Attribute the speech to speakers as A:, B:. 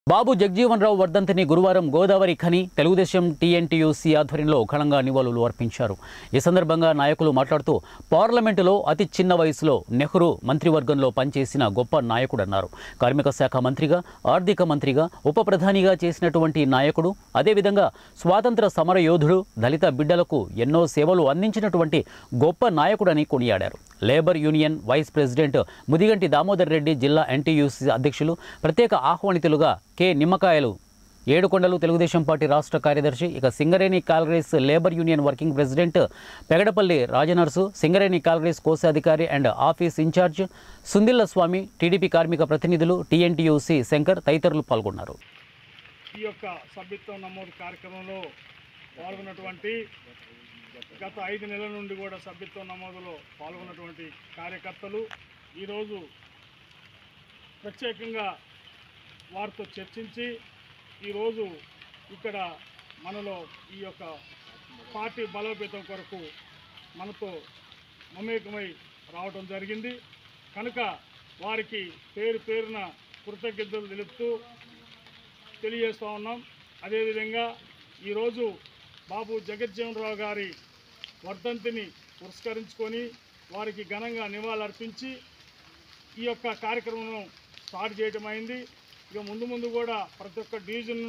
A: బాబు జగ్జీవన్ రావు వర్ధంతిని గురువారం గోదావరి ఖని తెలుగుదేశం టీఎన్టీయూసీ ఆధ్వర్యంలో ఘనంగా నివాళులు అర్పించారు ఈ సందర్భంగా నాయకులు మాట్లాడుతూ పార్లమెంటులో అతి చిన్న వయసులో నెహ్రూ మంత్రివర్గంలో పనిచేసిన గొప్ప నాయకుడన్నారు కార్మిక శాఖ మంత్రిగా ఆర్థిక మంత్రిగా ఉప ప్రధానిగా చేసినటువంటి నాయకుడు అదేవిధంగా స్వాతంత్ర సమర యోధుడు దళిత బిడ్డలకు ఎన్నో సేవలు అందించినటువంటి గొప్ప నాయకుడని కొనియాడారు labour union vice president Mudiganti Damodar Reddy జిల్లా ఎన్టీయూసీ అధ్యక్షులు ప్రత్యేక ఆహ్వానితులుగా కె నిమ్మకాయలు ఏడుకొండలు తెలుగుదేశం పార్టీ రాష్ట్ర కార్యదర్శి ఇక Singareni collieries labour union working president Pegadapalli Rajanarsu Singareni collieries కోశాధికారి and office incharge Sundilla Swamy TDP కార్మిక ప్రతినిధులు టీఎన్టీయూసీ శంకర్ తదితరులు పాల్గొన్నారు
B: ఈ యొక్క సభ్యత్వం నమోదు కార్యక్రమంలో పాల్గొన్నటువంటి గత ఐదు నెలల నుండి కూడా సభ్యత్వం నమోదులో పాల్గొన్నటువంటి కార్యకర్తలు ఈరోజు ప్రత్యేకంగా వారితో చర్చించి ఈరోజు ఇక్కడ మనలో ఈ యొక్క పార్టీ బలోపేతం కొరకు మనతో మమేకమై రావడం జరిగింది కనుక వారికి పేరు పేరున కృతజ్ఞతలు తెలుపుతూ తెలియజేస్తూ ఉన్నాం అదేవిధంగా ఈరోజు బాబు జగజ్జీవనరావు గారి వర్ధంతిని పురస్కరించుకొని వారికి ఘనంగా నివాళులర్పించి ఈ యొక్క కార్యక్రమం స్టార్ట్ చేయడం అయింది ఇక ముందు ముందు కూడా ప్రతి ఒక్క డివిజన్